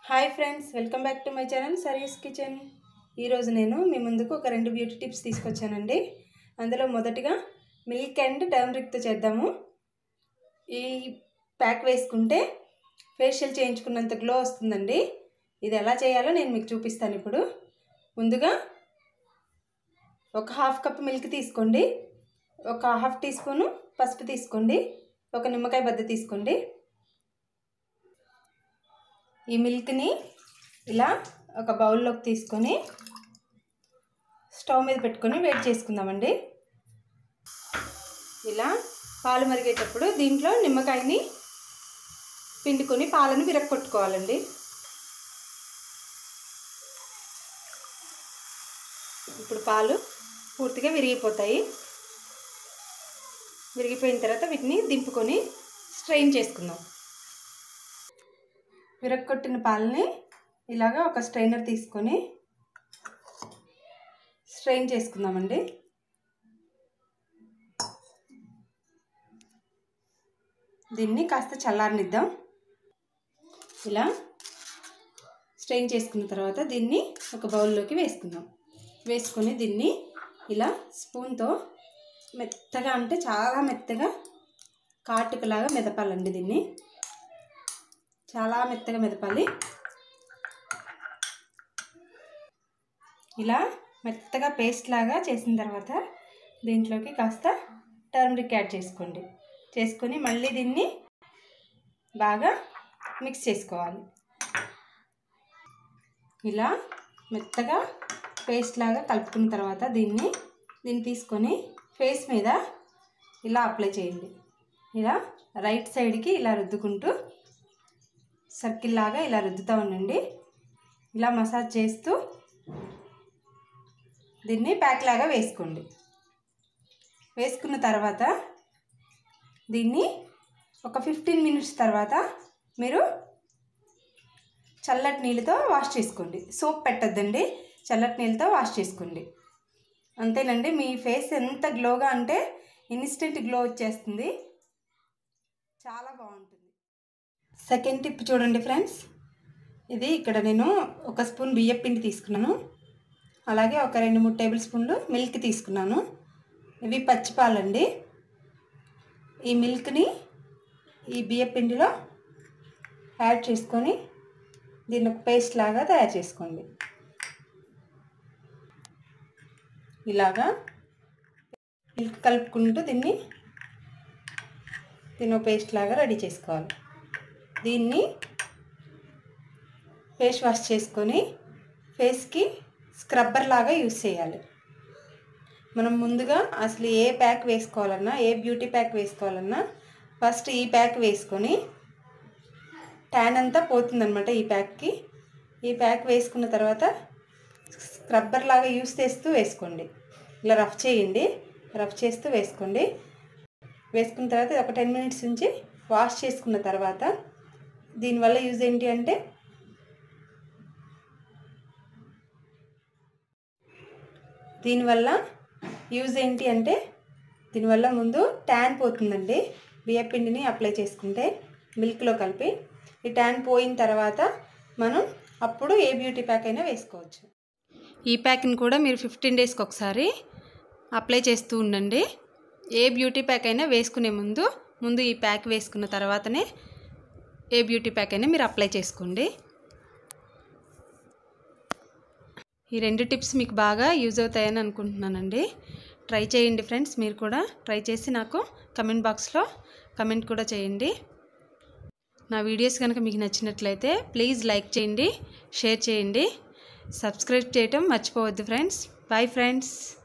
hi friends welcome back to my channel సరీస్ kitchen ఈరోజు నేను మీ ముందుకు ఒక రెండు బ్యూటీ టిప్స్ తీసుకొచ్చానండి అందులో మొదటిగా మిల్క్ అండ్ టర్మరిక్తో చేద్దాము ఈ ప్యాక్ వేసుకుంటే ఫేషియల్ చేయించుకున్నంత గ్లో వస్తుందండి ఇది ఎలా చేయాలో నేను మీకు చూపిస్తాను ఇప్పుడు ముందుగా ఒక హాఫ్ కప్ మిల్క్ తీసుకోండి ఒక హాఫ్ టీ స్పూను పసుపు తీసుకోండి ఒక నిమ్మకాయ బద్ద తీసుకోండి ఈ మిల్క్ని ఇలా ఒక బౌల్లోకి తీసుకొని స్టవ్ మీద పెట్టుకొని వేడి చేసుకుందామండి ఇలా పాలు మరిగేటప్పుడు దీంట్లో నిమ్మకాయని పిండుకొని పాలను విరక్కొట్టుకోవాలండి ఇప్పుడు పాలు పూర్తిగా విరిగిపోతాయి విరిగిపోయిన తర్వాత వీటిని దింపుకొని స్ట్రెయిన్ చేసుకుందాం విరక్కొట్టిన పాలని ఇలాగా ఒక స్ట్రైనర్ తీసుకొని స్ట్రెయిన్ చేసుకుందామండి దీన్ని కాస్త చల్లారనిద్దాం ఇలా స్ట్రెయిన్ చేసుకున్న తర్వాత దీన్ని ఒక బౌల్లోకి వేసుకుందాం వేసుకొని దీన్ని ఇలా స్పూన్తో మెత్తగా అంటే చాలా మెత్తగా కాటుకలాగా మెదపాలండి దీన్ని చాలా మెత్తగా మెదపాలి ఇలా మెత్తగా పేస్ట్ లాగా చేసిన తర్వాత దీంట్లోకి కాస్త టర్మరిక్ యాడ్ చేసుకోండి చేసుకొని మళ్ళీ దీన్ని బాగా మిక్స్ చేసుకోవాలి ఇలా మెత్తగా పేస్ట్ లాగా కలుపుకున్న తర్వాత దీన్ని దీన్ని తీసుకొని ఫేస్ మీద ఇలా అప్లై చేయండి ఇలా రైట్ సైడ్కి ఇలా రుద్దుకుంటూ సర్కిల్ లాగా ఇలా రుద్దుతూ ఉండండి ఇలా మసాజ్ చేస్తూ దీన్ని ప్యాక్ లాగా వేసుకోండి వేసుకున్న తర్వాత దీన్ని ఒక ఫిఫ్టీన్ మినిట్స్ తర్వాత మీరు చల్లటి నీళ్ళతో వాష్ చేసుకోండి సోప్ పెట్టద్దండి చల్లటి నీళ్ళతో వాష్ చేసుకోండి అంతేనండి మీ ఫేస్ ఎంత గ్లోగా అంటే ఇన్స్టెంట్ గ్లో వచ్చేస్తుంది చాలా బాగుంటుంది సెకండ్ టిప్ చూడండి ఫ్రెండ్స్ ఇది ఇక్కడ నేను ఒక స్పూన్ బియ్యం పిండి తీసుకున్నాను అలాగే ఒక రెండు మూడు టేబుల్ స్పూన్లు మిల్క్ తీసుకున్నాను ఇవి పచ్చిపాలండి ఈ మిల్క్ని ఈ బియ్యం పిండిలో యాడ్ చేసుకొని దీన్ని ఒక పేస్ట్ లాగా తయారు చేసుకోండి ఇలాగా మిల్క్ కలుపుకుంటూ దీన్ని దీన్ని ఒక పేస్ట్ లాగా రెడీ చేసుకోవాలి దీన్ని ఫేస్ వాష్ చేసుకొని ఫేస్కి స్క్రబ్బర్ లాగా యూస్ చేయాలి మనం ముందుగా అసలు ఏ ప్యాక్ వేసుకోవాలన్నా ఏ బ్యూటీ ప్యాక్ వేసుకోవాలన్నా ఫస్ట్ ఈ ప్యాక్ వేసుకొని ట్యాన్ అంతా పోతుందన్నమాట ఈ ప్యాక్కి ఈ ప్యాక్ వేసుకున్న తర్వాత స్క్రబ్బర్ లాగా యూస్ చేస్తూ వేసుకోండి ఇలా రఫ్ చేయండి రఫ్ చేస్తూ వేసుకోండి వేసుకున్న తర్వాత ఒక టెన్ మినిట్స్ నుంచి వాష్ చేసుకున్న తర్వాత దీనివల్ల యూజ్ ఏంటి అంటే దీనివల్ల యూజ్ ఏంటి అంటే దీనివల్ల ముందు ట్యాన్ పోతుందండి బియ్య పిండిని అప్లై చేసుకుంటే మిల్క్లో కలిపి ఈ ట్యాన్ పోయిన తర్వాత మనం అప్పుడు ఏ బ్యూటీ ప్యాక్ అయినా వేసుకోవచ్చు ఈ ప్యాక్ని కూడా మీరు ఫిఫ్టీన్ డేస్కి ఒకసారి అప్లై చేస్తూ ఉండండి ఏ బ్యూటీ ప్యాక్ అయినా వేసుకునే ముందు ముందు ఈ ప్యాక్ వేసుకున్న తర్వాతనే ఏ బ్యూటీ ప్యాక్ అయినా మీరు అప్లై చేసుకోండి ఈ రెండు టిప్స్ మీకు బాగా యూజ్ అవుతాయని అనుకుంటున్నానండి ట్రై చేయండి ఫ్రెండ్స్ మీరు కూడా ట్రై చేసి నాకు కమెంట్ బాక్స్లో కమెంట్ కూడా చేయండి నా వీడియోస్ కనుక మీకు నచ్చినట్లయితే ప్లీజ్ లైక్ చేయండి షేర్ చేయండి సబ్స్క్రైబ్ చేయటం మర్చిపోవద్దు ఫ్రెండ్స్ బాయ్ ఫ్రెండ్స్